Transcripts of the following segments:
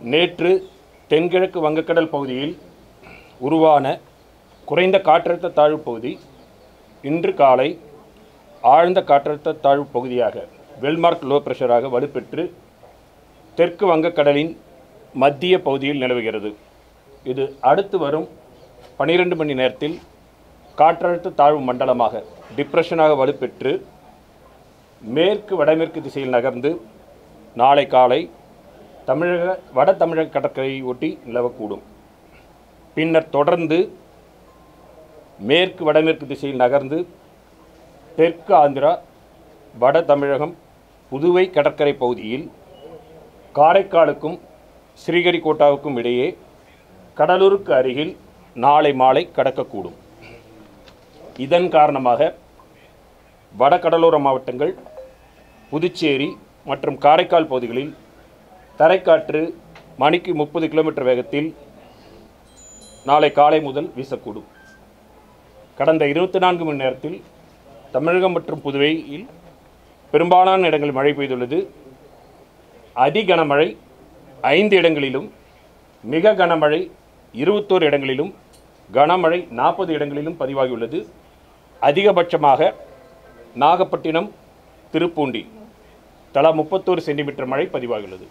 நேற்று தென்கிழக்கு வங்கக்கடல் பகுதியில் உருவான குறைந்த காற்றழுத்த தாழ்வு பகுதி இன்று காலை ஆழ்ந்த காற்றழுத்த தாழ்வு பகுதியாக வெல்மார்க் லோ பிரஷராக வலுப்பெற்று தெற்கு வங்கக்கடலின் மத்திய பகுதியில் நிலவுகிறது இது அடுத்து வரும் பனிரெண்டு மணி நேரத்தில் காற்றழுத்த தாழ்வு மண்டலமாக டிப்ரெஷனாக வலுப்பெற்று மேற்கு வடமேற்கு திசையில் நகர்ந்து நாளை காலை தமிழக வட தமிழக கடற்கரையை ஒட்டி நிலவக்கூடும் பின்னர் தொடர்ந்து மேற்கு வடமேற்கு திசையில் நகர்ந்து தெற்கு ஆந்திரா வட தமிழகம் புதுவை கடற்கரை பகுதியில் காரைக்காலுக்கும் ஸ்ரீஹரிகோட்டாவுக்கும் இடையே கடலூருக்கு அருகில் நாளை மாலை கடக்கக்கூடும் இதன் காரணமாக வட கடலோர மாவட்டங்கள் புதுச்சேரி மற்றும் காரைக்கால் பகுதிகளில் தரைக்காற்று மணிக்கு முப்பது கிலோமீட்டர் வேகத்தில் நாளை காலை முதல் வீசக்கூடும் கடந்த இருபத்தி நான்கு மணி நேரத்தில் தமிழகம் மற்றும் புதுவையில் பெரும்பாலான இடங்களில் மழை பெய்துள்ளது அதி கனமழை ஐந்து இடங்களிலும் மிக கனமழை இருபத்தோரு இடங்களிலும் கனமழை நாற்பது இடங்களிலும் பதிவாகியுள்ளது அதிகபட்சமாக நாகப்பட்டினம் திருப்பூண்டி தலா முப்பத்தோரு சென்டிமீட்டர் மழை பதிவாகியுள்ளது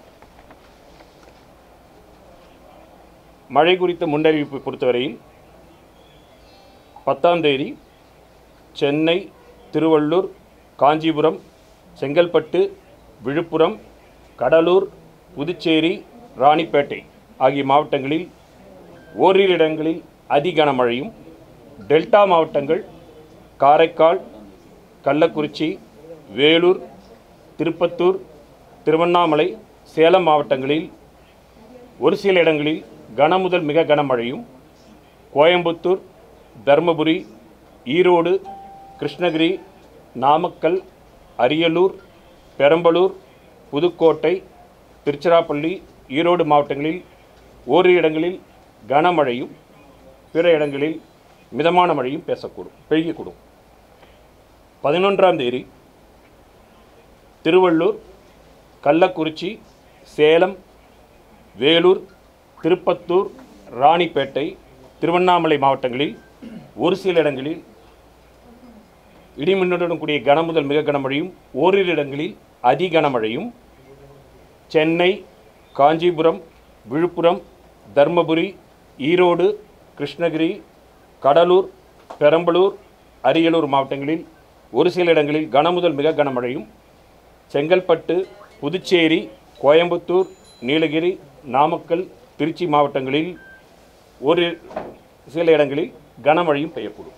மழை குறித்த முன்னறிவிப்பை பொறுத்தவரையில் பத்தாம் தேதி சென்னை திருவள்ளூர் காஞ்சிபுரம் செங்கல்பட்டு விழுப்புரம் கடலூர் புதுச்சேரி ராணிப்பேட்டை ஆகிய மாவட்டங்களில் ஓரிரு இடங்களில் அதி கனமழையும் டெல்டா மாவட்டங்கள் காரைக்கால் கள்ளக்குறிச்சி வேலூர் திருப்பத்தூர் திருவண்ணாமலை சேலம் மாவட்டங்களில் ஒரு சில இடங்களில் கன முதல் மிக கனமழையும் கோயம்புத்தூர் தருமபுரி ஈரோடு கிருஷ்ணகிரி நாமக்கல் அரியலூர் பெரம்பலூர் புதுக்கோட்டை திருச்சிராப்பள்ளி ஈரோடு மாவட்டங்களில் ஓரிரு இடங்களில் கனமழையும் பிற இடங்களில் மிதமான மழையும் பேசக்கூடும் பெய்யக்கூடும் பதினொன்றாம் தேதி திருவள்ளூர் கள்ளக்குறிச்சி சேலம் வேலூர் திருப்பத்தூர் ராணிப்பேட்டை திருவண்ணாமலை மாவட்டங்களில் ஒரு சில இடங்களில் இடிமின்னுடன் கூடிய கனமுதல் மிக கனமழையும் ஓரிரு இடங்களில் அதி கனமழையும் சென்னை காஞ்சிபுரம் விழுப்புரம் தர்மபுரி ஈரோடு கிருஷ்ணகிரி கடலூர் பெரம்பலூர் அரியலூர் மாவட்டங்களில் ஒரு சில இடங்களில் கனமுதல் மிக கனமழையும் செங்கல்பட்டு புதுச்சேரி கோயம்புத்தூர் நீலகிரி நாமக்கல் திருச்சி மாவட்டங்களில் ஒரு சில இடங்களில் கனமழையும் பெய்யக்கூடும்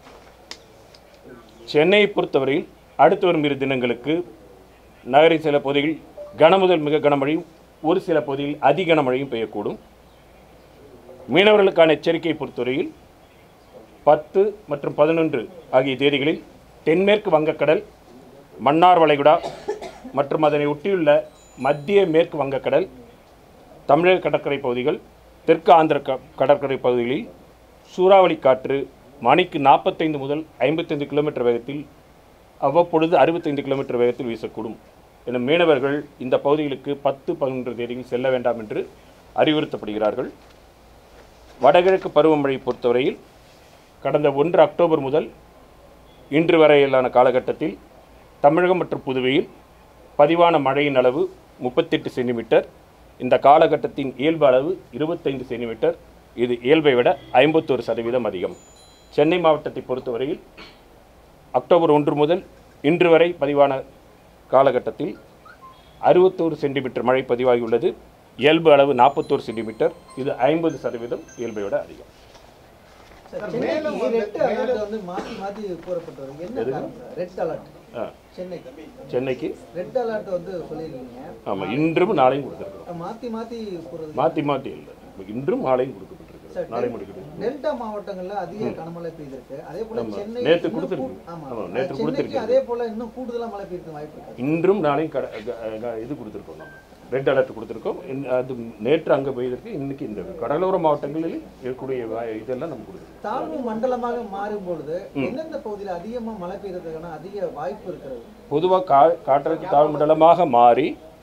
சென்னையை பொறுத்தவரையில் அடுத்து வரும் இரு தினங்களுக்கு நகரின் சில பகுதிகளில் கனமுதல் மிக கனமழையும் ஒரு சில பகுதிகளில் அதி கனமழையும் பெய்யக்கூடும் மீனவர்களுக்கான எச்சரிக்கையை பொறுத்தவரையில் பத்து மற்றும் பதினொன்று ஆகிய தேதிகளில் தென்மேற்கு வங்கக்கடல் மன்னார் வளைகுடா மற்றும் அதனை ஒட்டியுள்ள மத்திய மேற்கு வங்கக்கடல் தமிழக கடற்கரை பகுதிகள் தெற்கு ஆந்திர க- கடற்கரை பகுதிகளில் சூறாவளி காற்று மணிக்கு நாற்பத்தைந்து முதல் ஐம்பத்தைந்து கிலோமீட்டர் வேகத்தில் அவ்வப்பொழுது அறுபத்தைந்து கிலோமீட்டர் வேகத்தில் வீசக்கூடும் என மீனவர்கள் இந்த பகுதிகளுக்கு பத்து பதினொன்று தேதியில் செல்ல வேண்டாம் என்று அறிவுறுத்தப்படுகிறார்கள் வடகிழக்கு பருவமழை பொறுத்தவரையில் கடந்த ஒன்று அக்டோபர் முதல் இன்று வரையிலான காலகட்டத்தில் தமிழகம் மற்றும் புதுவையில் பதிவான மழையின் அளவு முப்பத்தெட்டு சென்டிமீட்டர் இந்த காலகட்டத்தின் இயல்பு அளவு இருபத்தைந்து சென்டிமீட்டர் இது இயல்பை விட ஐம்பத்தோரு சதவீதம் அதிகம் சென்னை மாவட்டத்தை பொறுத்தவரையில் அக்டோபர் ஒன்று முதல் இன்று வரை பதிவான காலகட்டத்தில் அறுபத்தோரு சென்டிமீட்டர் மழை பதிவாகியுள்ளது இயல்பு அளவு நாற்பத்தோரு சென்டிமீட்டர் இது ஐம்பது சதவீதம் இயல்பை விட அதிகம் மேலும் ரெட் அலர்ட் வந்து மாத்தி மாத்தி கூறப்பட்டது என்ன காரணம் ரெட் அலர்ட் ஆ, சென்னைக்கு சென்னைக்கு ரெட் அலர்ட் வந்து சொல்லியிருக்கீங்க ஆமாம் இன்றும் நாளையும் கொடுத்துருக்குறோம் மாத்தி மாத்தி கூறுறது மாற்றி மாற்றி இல்லை இன்றும் நாளையும் கொடுக்கப்பட்டிருக்கு சார், நாளை முடிக்கிறது டெல்டா மாவட்டங்கள்ல அதிக கனமழை பெய்திருக்கு அதே போல ஆமா. சென்னை நேத்து இன்னும் கொடுத்திருக்கு. கூ- ஆமா ஆமா, நேத்து சென்னைக்கு கொடுத்திருக்கு. அதே போல இன்னும் கூடுதலா மழை பெய்யறதுக்கு வாய்ப்பு இருக்கு இன்றும் நாளையும் கட க- க- இது கொடுத்துருக்கோம் நம்ம ரெட் அலர்ட் கொடுத்துருக்கோம் இந்த- அது நேற்று அங்கே பெய்திருக்கு இன்னைக்கு இந்த கடலோர மாவட்டங்களில் இருக்கக்கூடிய வா- இதெல்லாம் நம்ம கொடுத்துருக்கோம் தாழ்வு மண்டலமாக மாறும் பொழுது எந்தெந்த பகுதியில் அதிகமா மழை பெய்யறதுக்கான அதிக வாய்ப்பு இருக்கிறது பொதுவாக கா காற்றழுத்த தாழ்வு மண்டலமாக மாறி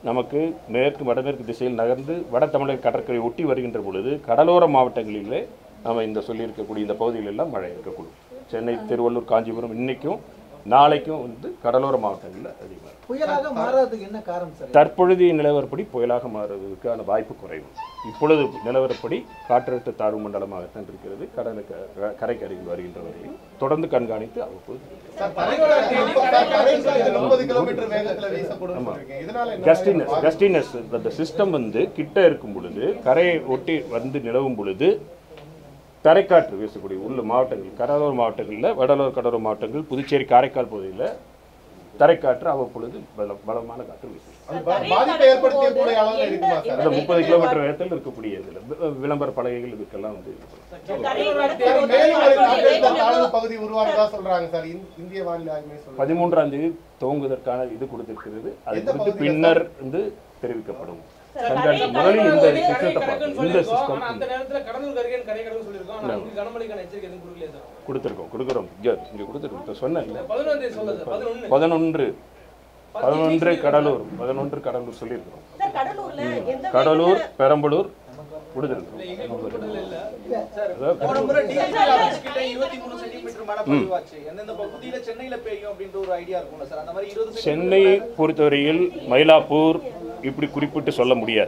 நமக்கு மேற்கு வடமேற்கு திசையில் நகர்ந்து வட தமிழக கடற்கரை ஒட்டி வருகின்ற பொழுது கடலோர மாவட்டங்களிலே நம்ம இந்த சொல்லியிருக்கக்கூடிய இந்த பகுதிகள் எல்லாம் மழை இருக்கக்கூடும் சென்னை திருவள்ளூர் காஞ்சிபுரம் இன்னைக்கும் நாளைக்கும் வந்து கடலோர மாவட்டங்களில் அதிகமாக இருக்கும். புயலாக மாறாததுக்கு என்ன காரணம் சார் தற்பொழுதைய நிலவரப்படி புயலாக மாறுவதற்கான வாய்ப்பு குறைவு இப்பொழுது நிலவரப்படி காற்றழுத்த தாழ்வு மண்டலமாகத்தான் இருக்கிறது கடலுக்கு க- கரைக்கு அருகில் வருகின்ற வரையில் தொடர்ந்து கண்காணித்து அவ்வப்போது சார், பதினோராம் தேதி சார், கடைசியா இது 30 கிலோமீட்டர் வேகத்துல வீசக்கூடும் சொல்றீங்க. இதனால என்ன கஸ்டினஸ் கஸ்டினஸ் அந்த சிஸ்டம் வந்து கிட்ட இருக்கும் பொழுது கரையை ஒட்டி வந்து நிலவும் பொழுது தரைக்காற்று வீசக்கூடிய உள்ள மாவட்டங்கள் கடலோர மாவட்டங்களில் வடலோர கடலோர மாவட்டங்கள் புதுச்சேரி காரைக்கால் பகுதியில் தரைக்காற்று அவ்வப்பொழுது பல பலமான காற்று வீசும் அது பா- பாதிப்பை ஏற்படுத்தக்கூடிய அளவுல இருக்குமா சார் அந்த முப்பது கிலோமீட்டர் வேகத்தில் இருக்கக்கூடிய இதில் வி- விளம்பர பலகைகள் இதுக்கெல்லாம் வந்து இது பண்ணும். சார், மேலும் ஒரு காற்றழுத்த தாழ்வு பகுதி உருவானதா சொல்றாங்க சார் இந்- இந்திய வானிலை ஆய்வு மையம் சொல்றாங்க பதிமூன்றாம் தேதி துவங்குவதற்கான இது கொடுத்திருக்கிறது அது எந்த குறித்து பகுதியில பின்னர் வந்து தெரிவிக்கப்படும் கண்காணிப்பு முதலில் இந்த சிஸ்டத்தை பார்க்கணும் இந்த சிஸ்டம் ஆனா அந்த நேரத்துல கடலூர் அருகே கரை கடவுள் சொல்லியிருக்கோம் ஆனா அங்க கனமழைக்கான எச்சரிக்கை எதுவும் கொடுக்கலையே சார் கொடுத்துருக்கோம் கொடுக்குறோம் இங்கே இங்கே கொடுத்துருக்கோம் இப்போ சொன்னேன் இல்லை பதினொன்றாம் தேதி சொல்ல சார் பதினொன்னு பதினொன்று பதினொன்று கடலூர் பதினொன்று கடலூர் சொல்லியிருக்கிறோம் சார் கடலூர்ல எந்த கடலூர் பெரம்பலூர் கொடுத்துருக்கோம் எங்க குறிப்பிட்டதுல இல்ல அதாவது போன முறை DSP ஆபீஸ் கிட்ட 23 சென்டிமீட்டர் மழை பதிவாச்சு எந்தெந்த பகுதியில சென்னையில பெய்யும் அப்படின்ற ஒரு ஐடியா இருக்கும்ல சார் அந்த மாதிரி 20 சென்டிமீட்டர் சென்னை பொறுத்தவரையில் மயிலாப்பூர் இப்படி குறிப்பிட்டு சொல்ல முடியாது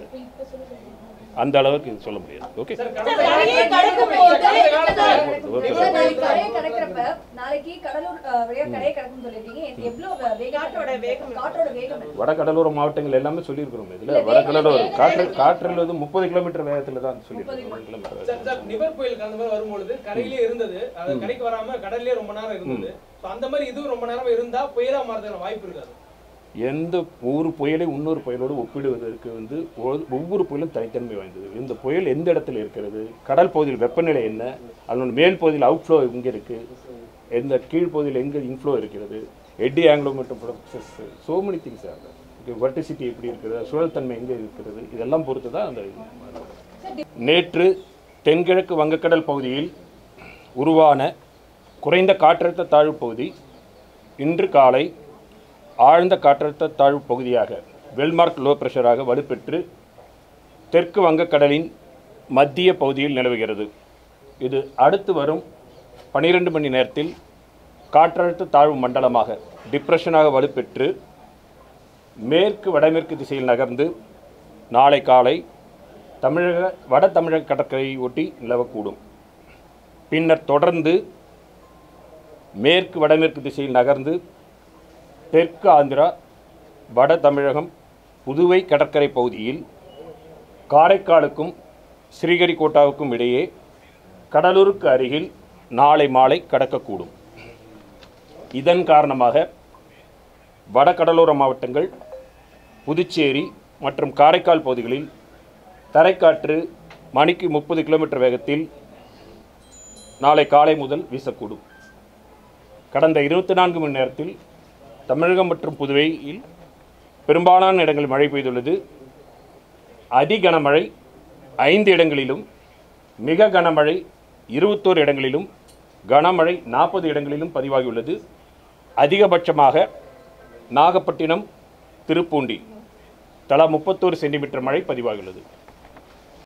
அந்த அளவுக்கு இது சொல்ல முடியாது ஓகே கரையை கடக்கும் போது ஓகே சார், நாளைக்கு கரையை கடக்கிறப்ப நாளைக்கு கடலூர் அஹ், வழியா கரையை கடக்கும்னு சொல்லிருக்கீங்க எவ்வளவு வேகம் காற்றோட வேகம் காற்றோட வேகம் என்ன? வட கடலோர மாவட்டங்கள் எல்லாமே சொல்லியிருக்கிறோம் இதில் வட கடலோர காற்று காற்றில் வந்து முப்பது கிலோமீட்டர் வேகத்தில் தான் சொல்லியிருக்கிறோம் முப்பது கிலோமீட்டர் சார் சார் நிவர் புயலுக்கு அந்த மாதிரி வரும்பொழுது கரையிலே இருந்தது அது கரைக்கு வராம கடல்லே ரொம்ப நேரம் இருந்தது So அந்த மாதிரி இதுவும் ரொம்ப நேரம் இருந்தா புயலா மாறதுக்கான வாய்ப்பு இருக்காது எந்த ஒரு புயலை இன்னொரு புயலோடு ஒப்பிடுவதற்கு வந்து ஒ- ஒவ்வொரு புயலும் தனித்தன்மை வாய்ந்தது இந்த புயல் எந்த இடத்துல இருக்கிறது கடல் பகுதியில் வெப்பநிலை என்ன அதனோட மேல் பகுதியில் அவுட்ஃப்ளோ எங்கே இருக்குது எந்த கீழ் பகுதியில் எங்கே இன்ஃப்ளோ இருக்கிறது எட்டி ஆங்கிலோ மற்றும் ப்ரொசஸ் சோ மெனி திங்ஸ் ஆகும் வெர்டிசிட்டி எப்படி இருக்கிறது சுழல்தன்மை எங்கே இருக்கிறது இதெல்லாம் பொறுத்து தான் அந்த நேற்று தென்கிழக்கு வங்கக்கடல் பகுதியில் உருவான குறைந்த காற்றழுத்த தாழ்வு பகுதி இன்று காலை ஆழ்ந்த காற்றழுத்த தாழ்வு பகுதியாக வெல்மார்க் லோ பிரஷராக வலுப்பெற்று தெற்கு வங்கக்கடலின் மத்திய பகுதியில் நிலவுகிறது இது அடுத்து வரும் பனிரெண்டு மணி நேரத்தில் காற்றழுத்த தாழ்வு மண்டலமாக டிப்ரெஷனாக வலுப்பெற்று மேற்கு வடமேற்கு திசையில் நகர்ந்து நாளை காலை தமிழக வட தமிழக கடற்கரையை ஒட்டி நிலவக்கூடும் பின்னர் தொடர்ந்து மேற்கு வடமேற்கு திசையில் நகர்ந்து தெற்கு ஆந்திரா வட தமிழகம் புதுவை கடற்கரை பகுதியில் காரைக்காலுக்கும் ஸ்ரீஹரிகோட்டாவுக்கும் இடையே கடலூருக்கு அருகில் நாளை மாலை கடக்கக்கூடும் இதன் காரணமாக வட கடலோர மாவட்டங்கள் புதுச்சேரி மற்றும் காரைக்கால் பகுதிகளில் தரைக்காற்று மணிக்கு முப்பது கிலோமீட்டர் வேகத்தில் நாளை காலை முதல் வீசக்கூடும் கடந்த இருபத்தி நான்கு மணி நேரத்தில் தமிழகம் மற்றும் புதுவையில் பெரும்பாலான இடங்களில் மழை பெய்துள்ளது அதி கனமழை ஐந்து இடங்களிலும் மிக கனமழை இருபத்தோரு இடங்களிலும் கனமழை நாற்பது இடங்களிலும் பதிவாகியுள்ளது அதிகபட்சமாக நாகப்பட்டினம் திருப்பூண்டி தலா முப்பத்தோரு சென்டிமீட்டர் மழை பதிவாகியுள்ளது